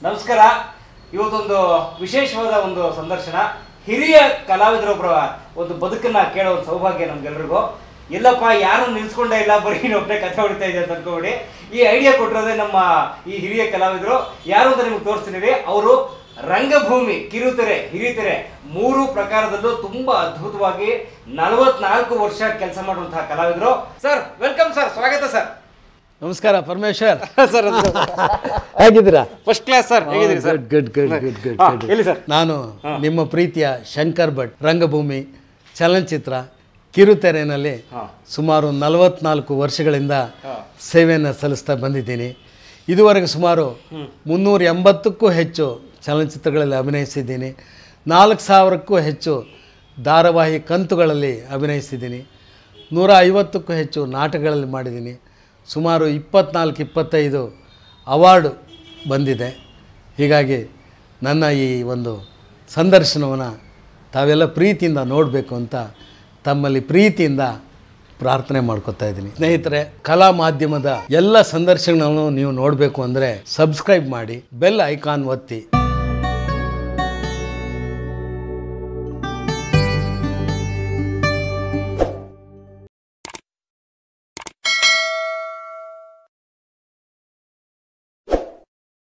ನಮಸ್ಕಾರ ಇವತ್ತೊಂದು ವಿಶೇಷವಾದ ಒಂದು ಸಂದರ್ಶನ ಹಿರಿಯ ಕಲಾವಿದರೊಬ್ಬರ ಒಂದು ಬದುಕನ್ನ ಕೇಳೋ ಒಂದು ಸೌಭಾಗ್ಯ ನಮ್ಗೆಲ್ರಿಗೂ ಎಲ್ಲಪ್ಪ ಯಾರು ನಿಲ್ಸ್ಕೊಂಡೇ ಇಲ್ಲ ಬರೀ ಒಬ್ಬನೇ ಕಥೆ ಹೊಡಿತಾ ಇದೆ ಅಂತ ಅನ್ಕೋಬೇಡಿ ಈ ಐಡಿಯಾ ಕೊಟ್ಟಿರೋದೇ ನಮ್ಮ ಈ ಹಿರಿಯ ಕಲಾವಿದರು ಯಾರು ಅಂತ ನಿಮ್ಗೆ ತೋರಿಸ್ತೀನಿ ಅವರು ರಂಗಭೂಮಿ ಕಿರುತೆರೆ ಹಿರಿತೆರೆ ಮೂರು ಪ್ರಕಾರದಲ್ಲೂ ತುಂಬಾ ಅದ್ಭುತವಾಗಿ ನಲವತ್ನಾಲ್ಕು ವರ್ಷ ಕೆಲಸ ಮಾಡುವಂತಹ ಕಲಾವಿದರು ಸರ್ ವೆಲ್ಕಮ್ ಸರ್ ಸ್ವಾಗತ ಸರ್ ನಮಸ್ಕಾರ ಪರಮೇಶ್ವರ್ ಸರ್ ಹೇಗಿದ್ದೀರಾ ಫಸ್ಟ್ ಕ್ಲಾಸ್ ಸರ್ ಹೇಗಿದ್ದೀರಿ sir good good good good ಹಾ, ಗುಡ್ ಹೇಳಿ ಸರ್ ನಾನು ನಿಮ್ಮ ಪ್ರೀತಿಯ ಶಂಕರ್ ಭಟ್ ರಂಗಭೂಮಿ ಚಲನಚಿತ್ರ ಕಿರುತೆರೆನಲ್ಲಿ ಹಾ. ಸುಮಾರು ನಲವತ್ನಾಲ್ಕು ವರ್ಷಗಳಿಂದ ಹಾ. ಸೇವೆಯನ್ನು ಸಲ್ಲಿಸ್ತಾ ಬಂದಿದ್ದೀನಿ ಇದುವರೆಗೆ ಸುಮಾರು ಮುನ್ನೂರ ಎಂಬತ್ತಕ್ಕೂ ಹೆಚ್ಚು ಚಲನಚಿತ್ರಗಳಲ್ಲಿ ಅಭಿನಯಿಸಿದ್ದೀನಿ ನಾಲ್ಕು ಸಾವಿರಕ್ಕೂ ಹೆಚ್ಚು ಧಾರಾವಾಹಿ ಕಂತುಗಳಲ್ಲಿ ಅಭಿನಯಿಸಿದ್ದೀನಿ ನೂರ ಐವತ್ತಕ್ಕೂ ಹೆಚ್ಚು ನಾಟಕಗಳಲ್ಲಿ ಮಾಡಿದ್ದೀನಿ ಸುಮಾರು ಇಪ್ಪತ್ನಾಲ್ಕು ಇಪ್ಪತ್ತೈದು ಅವಾರ್ಡು ಬಂದಿದೆ ಹೀಗಾಗಿ ನನ್ನ ಈ ಒಂದು ಸಂದರ್ಶನವನ್ನು ತಾವೆಲ್ಲ ಪ್ರೀತಿಯಿಂದ ನೋಡಬೇಕು ಅಂತ ತಮ್ಮಲ್ಲಿ ಪ್ರೀತಿಯಿಂದ ಪ್ರಾರ್ಥನೆ ಮಾಡ್ಕೊತಾ ಇದ್ದೀನಿ ಸ್ನೇಹಿತರೆ ಕಲಾ ಮಾಧ್ಯಮದ ಎಲ್ಲ ಸಂದರ್ಶನಗಳನ್ನು ನೀವು ನೋಡಬೇಕು ಅಂದರೆ ಸಬ್ಸ್ಕ್ರೈಬ್ ಮಾಡಿ ಬೆಲ್ ಐಕಾನ್ ಒತ್ತಿ